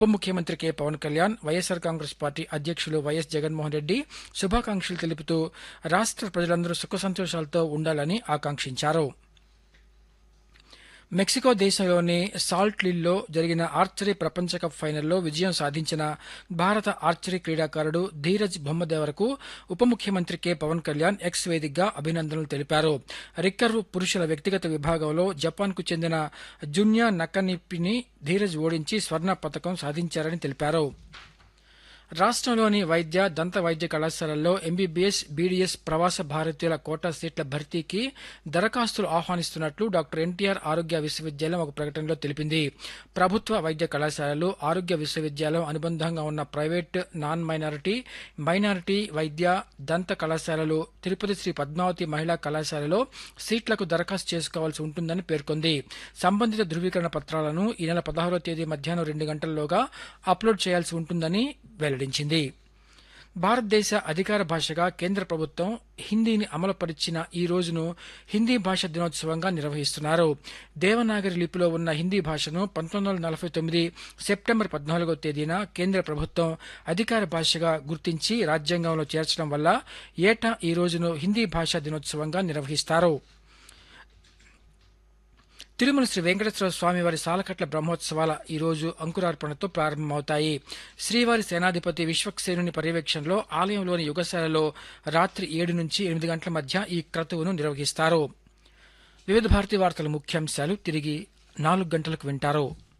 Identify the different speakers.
Speaker 1: ఉప ముఖ్యమంత్రి K Pawan Kalyan YSR Congress party అధ్యక్షులు వైఎస్ జగన్మోహన్ రెడ్డి శుభాకాంక్షలు తెలుపుతూ రాష్ట్ర ప్రజలందరూ సుఖ సంతోషాలతో ఉండాలని ఆకాంక్షించారు మెక్సికో దేశంలోని సాల్ట్ లిల్లో జరిగిన ఆర్చరీ ప్రపంచ కప్ ఫైనల్లో విజయం సాధించిన భారత ఆర్చరీ క్రీడాకారుడు ధీరజ్ బొమ్మదేవరకు ఉప ముఖ్యమంత్రి కె పవన్ కళ్యాణ్ ఎక్స్ వేదికగా అభినందనలు తెలిపారు రిక్కర్వ్ పురుషుల వ్యక్తిగత విభాగంలో జపాన్కు చెందిన జున్యా నకనిప్పిని ధీరజ్ ఓడించి స్వర్ణ పతకం సాధించారని తెలిపారు రాష్ట్రంలోని వైద్య దంత వైద్య కళాశాలల్లో ఎంబీబీఎస్ బీడీఎస్ ప్రవాస భారతీయుల కోటా సీట్ల భర్తీకి దరఖాస్తులు ఆహ్వానిస్తున్నట్లు డాక్టర్ ఎన్టీఆర్ ఆరోగ్య విశ్వవిద్యాలయం ఒక ప్రకటనలో తెలిపింది ప్రభుత్వ వైద్య కళాశాలలు ఆరోగ్య విశ్వవిద్యాలయం అనుబంధంగా ఉన్న ప్రైవేట్ నాన్ మైనారిటీ మైనారిటీ వైద్య దంత కళాశాలలు తిరుపతి శ్రీ పద్మావతి మహిళా కళాశాలలో సీట్లకు దరఖాస్తు చేసుకోవాల్సి ఉంటుందని పేర్కొంది సంబంధిత ధృవీకరణ పత్రాలను ఈ నెల పదహారో తేదీ మధ్యాహ్నం రెండు గంటల్లోగా అప్లోడ్ చేయాల్సి ఉంటుందని వెల్లడించింది భారతదేశ అధికార భాషగా కేంద్ర ప్రభుత్వం హిందీని అమలుపరిచిన ఈ రోజును హిందీ భాష దినోత్సవంగా నిర్వహిస్తున్నారు దేవనాగరి లిపిలో ఉన్న హిందీ భాషను పంతొమ్మిది వందల నలభై తొమ్మిది సెప్టెంబర్ పద్నాలుగో తేదీన కేంద్ర ప్రభుత్వం అధికార భాషగా గుర్తించి రాజ్యాంగంలో చేర్చడం వల్ల ఏటా ఈ రోజును హిందీ భాషా దినోత్సవంగా నిర్వహిస్తారు తిరుమల శ్రీ వెంకటేశ్వర స్వామి వారి సాలకట్ల బ్రహ్మోత్సవాల ఈ రోజు అంకురార్పణతో ప్రారంభమవుతాయి శ్రీవారి సేనాధిపతి విశ్వక్సేనుని పర్యవేక్షణలో ఆలయంలోని యుగశాలలో రాత్రి ఏడు నుంచి ఎనిమిది గంటల మధ్య ఈ క్రతువును నిర్వహిస్తారు వివిధ భారతి వార్తల ముఖ్యాంశాలు తిరిగి నాలుగు గంటలకు వింటారు